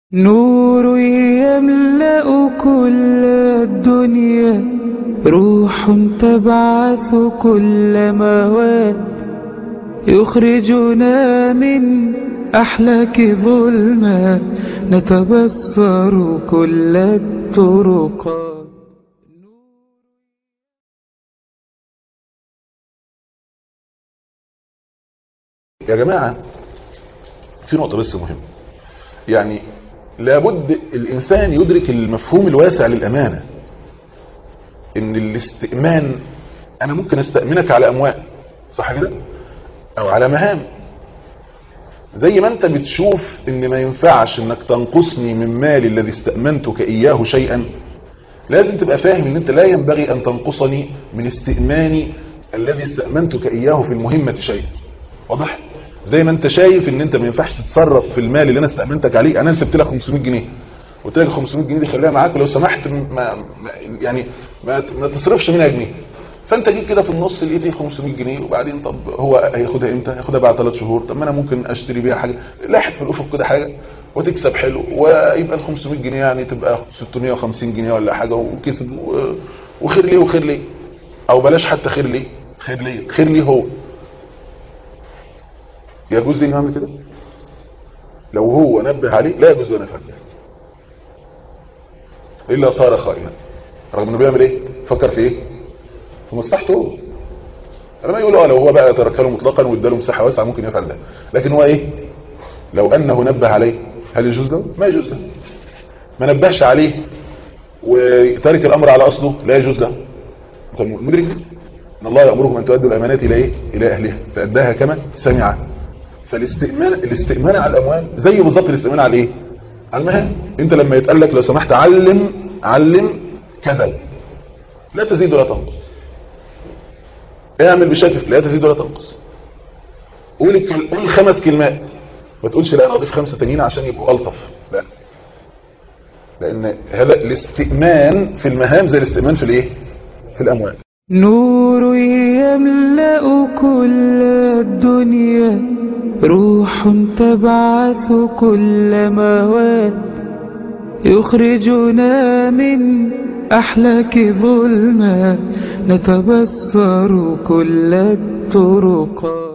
نور يملأ كل الدنيا روح تبعث كل مواد يخرجنا من أحلاك ظلمات نتبصر كل الطرقات يا جماعة في نقطة بس مهمة يعني لابد الإنسان يدرك المفهوم الواسع للأمانة إن الاستئمان أنا ممكن أستأمنك على أموال صح كده أو على مهام زي ما أنت بتشوف إن ما ينفعش إنك تنقصني من مالي الذي استأمنتك إياه شيئا لازم تبقى فاهم إن أنت لا ينبغي أن تنقصني من استئماني الذي استأمنتك إياه في المهمة شيئا واضح؟ زي ما انت شايف ان انت ما ينفعش تتصرف في المال اللي انا استأمنتك عليه انا سبت لك 500 جنيه قلت لك 500 جنيه دي خليها معاك ولو سمحت ما ما يعني ما, ما تصرفش منها جنيه فانت جيت كده في النص لقيت ايه 500 جنيه وبعدين طب هو هياخدها امتى هياخدها بعد 3 شهور طب ما انا ممكن اشتري بيها حاجه لاحت في الافق كده حاجه وتكسب حلو ويبقى ال 500 جنيه يعني تبقى 650 جنيه ولا حاجه وكسب وخير ليه وخير ليه او بلاش حتى خير ليه خير ليه خير ليه هو يجوز لي نعمل كده لو هو نبه عليه لا يجوز لنا نفعل الا صار خائنا رغم انه بيعمل ايه فكر في ايه في مصلحته هو انا ما يقول اه لو هو بقى ترك له مطلقا واداله مساحه واسعه ممكن يفعل ده لكن هو ايه لو انه نبه عليه هل يجوز له ما يجوز له ما نبهش عليه وترك الامر على اصله لا يجوز له انت مدرك ان الله يامركم ان تؤدوا الامانات الى ايه الى اهلها فاداها كما سمع فالاستئمان الاستئمان على الاموال زي بالظبط الاستئمان على ايه على المهام انت لما يتقال لك لو سمحت علم علم كذا لا تزيد ولا تنقص اعمل بشكل لا تزيد ولا تنقص قول قول خمس كلمات ما تقولش لا انا اضيف خمسه تانيين عشان يبقوا الطف لا لان هذا الاستئمان في المهام زي الاستئمان في الايه في الاموال نور يملأ كل الدنيا روح تبعث كل مواد يخرجنا من أحلاك ظلمات نتبصر كل الطرقات